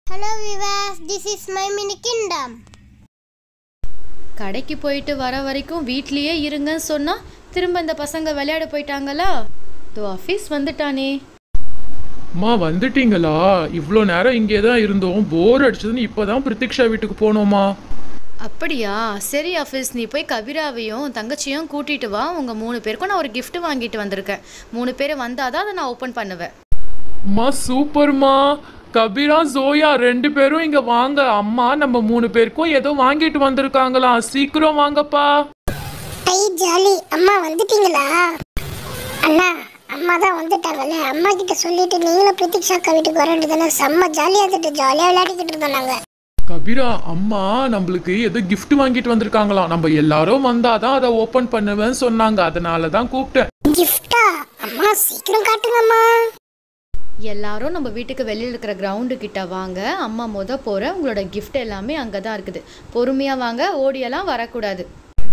Hello viewers, this is my mini kingdom. கடைக்கு போயிட்டு வர வரைக்கும் வீட்லயே இருங்கன்னு சொன்னா திரும்ப இந்த பசங்க விளையாட போயிட்டாங்களா தோ ஆஃபீஸ் வந்துட்டானே அம்மா வந்துட்டீங்களா இவ்வளோ நேரம் இங்கே தான் இருந்தோம் போர் அடிச்சதுன்னு இப்போ தான் பிரித்திக்ஷா வீட்டுக்கு போனோமா அப்படியா சரி ஆஃபீஸ் நீ போய் கவிராவையும் தங்கச்சியும் கூட்டிட்டு வா உங்க மூணு பேருக்கும் நான் ஒரு gift வாங்கிட்டு வந்திருக்கேன் மூணு பேர் வந்தாதான் அதை நான் ஓப்பன் பண்ணுவேன் அம்மா சூப்பர்மா கபீரா ஜோயா ரெண்டு பேரும் இங்க வாங்க அம்மா நம்ம மூணு பேருக்கும் ஏதோ வாங்கிட்டு வந்திருக்காங்களாம் சீக்கிரம் வாங்கப்பா ஐ ஜாலி அம்மா வந்துட்டீங்களா அண்ணா அம்மா தான் வந்துட்டாங்கல்ல அம்மா கிட்ட சொல்லிட்டு நீங்களும் பிரதீக்ஷா அக்கா வீட்டுக்கு வர வேண்டியதானே செம்ம ஜாலியாக இருந்துட்டு ஜாலியாக விளையாடிக்கிட்டு இருந்தோம் நாங்கள் கபீரா அம்மா நம்மளுக்கு ஏதோ gift வாங்கிட்டு வந்திருக்காங்களாம் நம்ம எல்லாரும் வந்தாதான் அதை ஓபன் பண்ணுவேன்னு சொன்னாங்க அதனால தான் கூப்பிட்டேன் கிஃப்டா அம்மா சீக்கிரம் காட்டுங்கம்மா எல்லாரும் நம்ம வீட்டுக்கு வெளியில் இருக்கிற கிரவுண்டு கிட்ட வாங்க அம்மா முத போற உங்களோட gift எல்லாமே அங்கே தான் இருக்குது பொறுமையா வாங்க ஓடியெல்லாம் வரக்கூடாது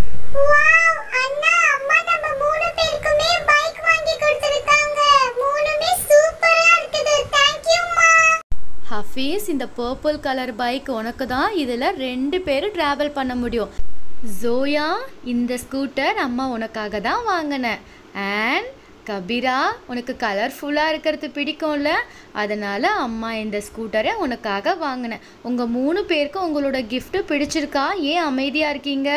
அண்ணா அம்மா நம்ம மூணு பேருக்குமே பைக் வாங்கி கொடுத்திருக்காங்க மூணுமே சூப்பரா இருக்குது थैंक யூ ஹஃபீஸ் இந்த பர்பிள் கலர் பைக் உனக்கு தான் இதில் ரெண்டு பேரும் ட்ராவல் பண்ண முடியும் ஜோயா இந்த ஸ்கூட்டர் அம்மா உனக்காக தான் வாங்கினேன் அண்ட் கபீரா உனக்கு கலர்ஃபுல்லாக இருக்கிறது பிடிக்கும்ல அதனால் அம்மா இந்த ஸ்கூட்டரை உனக்காக வாங்கினேன் உங்கள் மூணு பேருக்கும் உங்களோட gift பிடிச்சிருக்கா ஏன் அமைதியாக இருக்கீங்க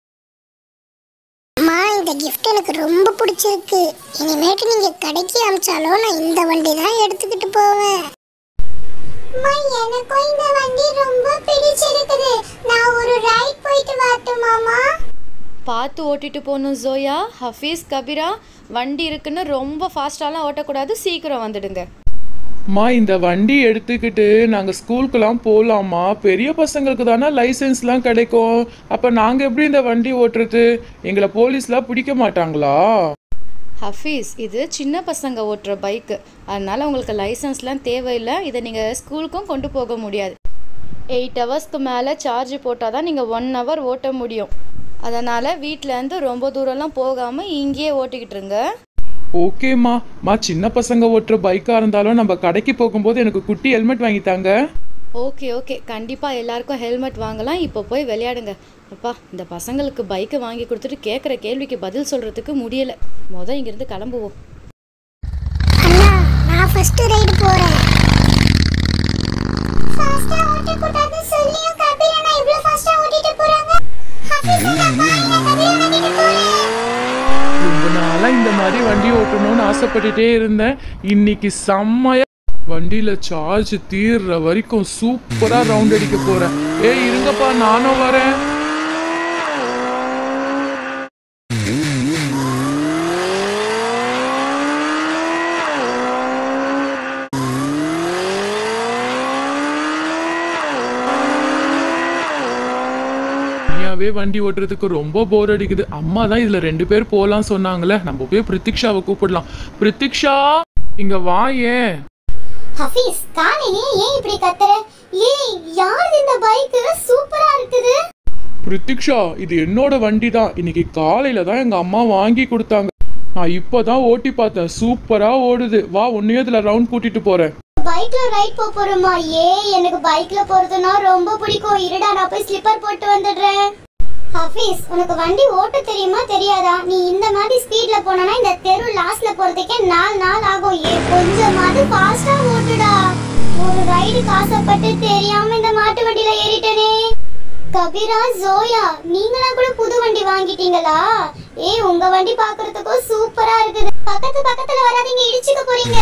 அம்மா இந்த gift எனக்கு ரொம்ப பிடிச்சிருக்கு இனிமேட்டு நீங்க கடைக்கு அமிச்சாலும் நான் இந்த வண்டி தான் எடுத்துக்கிட்டு போவேன் அம்மா எனக்கும் இந்த வண்டி ரொம்ப பிடிச்சிருக்குது நான் ஒரு ரைட் போயிட்டு வரட்டுமாமா பார்த்து ஓட்டிட்டு போகணும் ஜோயா ஹஃபீஸ் கபீரா வண்டி இருக்குன்னு ரொம்ப ஃபாஸ்ட்டாலாம் ஓட்டக்கூடாது சீக்கிரம் வந்துடுங்க அம்மா இந்த வண்டி எடுத்துக்கிட்டு நாங்கள் ஸ்கூலுக்குலாம் போகலாமா பெரிய பசங்களுக்கு தானே லைசன்ஸ்லாம் கிடைக்கும் அப்போ நாங்கள் எப்படி இந்த வண்டி ஓட்டுறது எங்களை போலீஸ்லாம் பிடிக்க மாட்டாங்களா ஹஃபீஸ் இது சின்ன பசங்க ஓட்டுற பைக்கு அதனால் உங்களுக்கு லைசன்ஸ்லாம் தேவையில்லை இதை நீங்கள் ஸ்கூலுக்கும் கொண்டு போக முடியாது எயிட் ஹவர்ஸ்க்கு மேலே சார்ஜ் போட்டால் தான் நீங்கள் ஒன் ஹவர் ஓட்ட முடியும் அதனால் வீட்டிலேருந்து ரொம்ப தூரம்லாம் போகாமல் இங்கேயே ஓட்டிக்கிட்டு இருங்க ஓகேம்மா மா சின்ன பசங்க ஓட்டுற பைக்காக இருந்தாலும் நம்ம கடைக்கு போகும்போது எனக்கு குட்டி ஹெல்மெட் வாங்கித்தாங்க ஓகே ஓகே கண்டிப்பாக எல்லாருக்கும் ஹெல்மெட் வாங்கலாம் இப்போ போய் விளையாடுங்க அப்பா இந்த பசங்களுக்கு பைக்கை வாங்கி கொடுத்துட்டு கேட்குற கேள்விக்கு பதில் சொல்கிறதுக்கு முடியலை மொதல் இங்கேருந்து கிளம்புவோம் அண்ணா நான் ஃபர்ஸ்ட் ரைடு போறேன் ஃபாஸ்டா ஓட்ட கூடாது சொல்லியும் கபீர் அண்ணா இவ்ளோ ஃபாஸ்டா ஓட்டிட்டு போறாங்க ஹஃபீஸ் அண்ணா பாருங்க கபீர் அண்ணா கிட்ட போறேன் ரொம்ப நாளா இந்த மாதிரி வண்டி ஓட்டணும்னு ஆசைப்பட்டுட்டே இருந்தேன் இன்னைக்கு செம்மையா வண்டியில சார்ஜ் தீர்ற வரைக்கும் சூப்பரா ரவுண்ட் அடிக்க போறேன் ஏய் இருங்கப்பா நானும் வரேன் தனியாவே வண்டி ஓட்டுறதுக்கு ரொம்ப போர் அடிக்குது அம்மா தான் இதுல ரெண்டு பேர் போலாம் சொன்னாங்களே நம்ம போய் பிரித்திக்ஷாவை கூப்பிடலாம் பிரித்திக்ஷா இங்க வா ஏன் ஹஃபீஸ் காணே ஏன் இப்படி கத்துற ஏய் யார் இந்த பைக் சூப்பரா இருக்குது பிரித்திக்ஷா இது என்னோட வண்டி தான் இன்னைக்கு காலையில தான் எங்க அம்மா வாங்கி கொடுத்தாங்க நான் இப்பதான் ஓட்டி பார்த்தேன் சூப்பரா ஓடுது வா உன்னையும் இதுல ரவுண்ட் கூட்டிட்டு போறேன் பைக்ல ரைட் போக போறோமா ஏ எனக்கு பைக்ல போறதுனா ரொம்ப பிடிக்கும் இருடா நான் போய் ஸ்லிப்பர் போட்டு வந்துடுறேன் ஹஃபீஸ் உனக்கு வண்டி ஓட்ட தெரியுமா தெரியாதா நீ இந்த மாதிரி ஸ்பீட்ல போனா இந்த தெரு லாஸ்ட்ல போறதுக்கே நாலு நாள் ஆகும் ஏ கொஞ்சமாவது ஃபாஸ்டா ஓட்டுடா ஒரு ரைடுக்கு ஆசைப்பட்டு தெரியாம இந்த மாட்டு வண்டியில ஏறிட்டனே கபீரா ஜோயா நீங்களா கூட புது வண்டி வாங்கிட்டீங்களா ஏய் உங்க வண்டி பாக்குறதுக்கும் சூப்பரா இருக்குது பக்கத்து பக்கத்துல வராதீங்க இடிச்சுக்க போறீங்க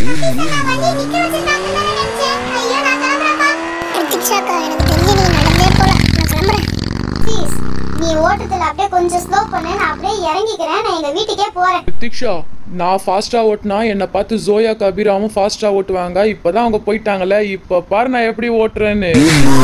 பிரதீக்ஷாக்கா எனக்கு தெரிஞ்சு நீ நடந்தே போலாம் நான் கிளம்புறேன் ப்ளீஸ் நீ ஓட்டத்துல அப்படியே கொஞ்சம் ஸ்லோ பண்ணு நான் அப்படியே இறங்கிக்கிறேன் நான் எங்க வீட்டுக்கே போறேன் பிரித்திக்ஷா நான் ஃபாஸ்டா ஓட்டினா என்னை பார்த்து ஜோயா கபீராவும் ஃபாஸ்டா ஓட்டுவாங்க இப்பதான் அவங்க போயிட்டாங்கல்ல இப்ப பாரு நான் எப்படி ஓட்டுறேன்னு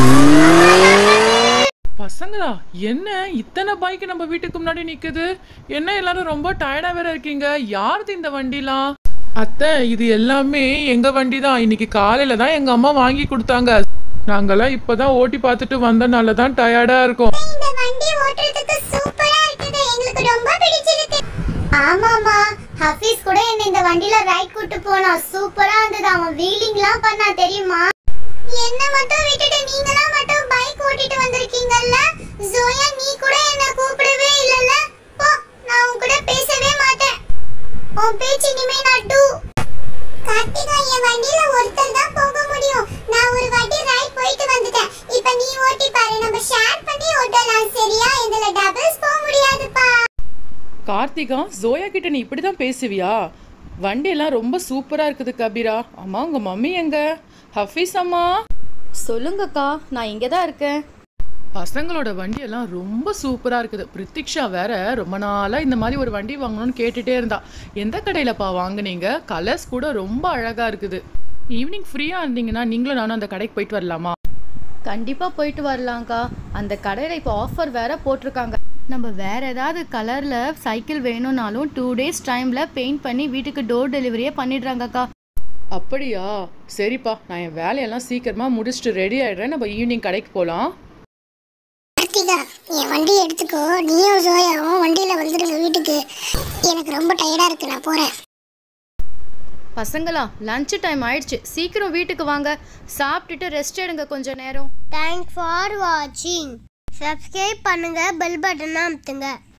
பசங்களா என்ன இத்தனை பைக் நம்ம வீட்டுக்கு முன்னாடி நிக்குது என்ன எல்லாரும் ரொம்ப டயர்டா வேற இருக்கீங்க யாருது இந்த வண்டிலாம் அத்தை இது எல்லாமே எங்க வண்டி தான் இன்னைக்கு காலையில தான் எங்க அம்மா வாங்கி கொடுத்தாங்க நாங்கெல்லாம் இப்பதான் ஓட்டி பார்த்துட்டு வந்தனால தான் டயர்டா இருக்கோம் இந்த வண்டி ஓட்டுறதுக்கு சூப்பரா இருக்குது எங்களுக்கு ரொம்ப பிடிச்சிருக்கு ஆமாமா ஹஃபீஸ் கூட என்ன இந்த வண்டில ரைட் கூட்டு போனான் சூப்பரா இருந்தது அவன் வீலிங்லாம் பண்ணா தெரியுமா என்ன மட்டும் விட்டுட்டு நீங்களா மட்டும் பைக் ஓட்டிட்டு வந்திருக்கீங்கல்ல ஜோயா நீ கூட என்ன கூப்பிடவே இல்லல்ல போ நான் உன் கூட பேசவே மாட்டேன் உன் பேச்சு இனிமே நான் டூ கார்த்திகா என் வண்டியில ஒருத்தர் தான் போக முடியும் நான் ஒரு வாட்டி ரைட் போயிட்டு வந்துட்டேன் இப்போ நீ ஓட்டி பாரு நம்ம ஷேர் பண்ணி ஓட்டலாம் சரியா இதுல டபுள்ஸ் போக முடியாதுப்பா கார்த்திகா ஜோயா கிட்ட நீ இப்படி தான் பேசுவியா வண்டியெல்லாம் ரொம்ப சூப்பரா இருக்குது கபீரா அம்மா உங்க மம்மி எங்க ஹஃபீஸ் அம்மா சொல்லுங்கக்கா நான் இங்கே தான் இருக்கேன் பசங்களோட வண்டியெல்லாம் ரொம்ப சூப்பரா இருக்குது பிரித்திக்ஷா வேற ரொம்ப நாளா இந்த மாதிரி ஒரு வண்டி வாங்கணும்னு கேட்டுட்டே இருந்தா எந்த கடையிலப்பா வாங்குனீங்க கலர்ஸ் கூட ரொம்ப அழகா இருக்குது ஈவினிங் ஃப்ரீயா இருந்தீங்கன்னா நீங்களும் நானும் அந்த கடைக்கு போயிட்டு வரலாமா கண்டிப்பாக போயிட்டு வரலாம்க்கா அந்த கடையில் இப்போ ஆஃபர் வேற போட்டிருக்காங்க நம்ம வேற ஏதாவது கலரில் சைக்கிள் வேணும்னாலும் டூ டேஸ் டைமில் பெயிண்ட் பண்ணி வீட்டுக்கு டோர் டெலிவரியே பண்ணிடுறாங்கக்கா அப்படியா சரிப்பா நான் என் வேலையெல்லாம் சீக்கிரமா முடிச்சுட்டு ரெடி ஆயிடுறேன் நம்ம ஈவினிங் கடைக்கு போகலாம் கார்த்திகா என் வண்டி எடுத்துக்கோ நீயும் ஜோயாவும் வண்டியில வந்துடுங்க வீட்டுக்கு எனக்கு ரொம்ப டயர்டா இருக்கு நான் போறேன் பசங்களா லஞ்ச் டைம் ஆயிடுச்சு சீக்கிரம் வீட்டுக்கு வாங்க சாப்பிட்டுட்டு ரெஸ்ட் எடுங்க கொஞ்ச நேரம் தேங்க்ஸ் ஃபார் வாட்சிங் சப்ஸ்கிரைப் பண்ணுங்க பெல் பட்டனை அமுத்துங்க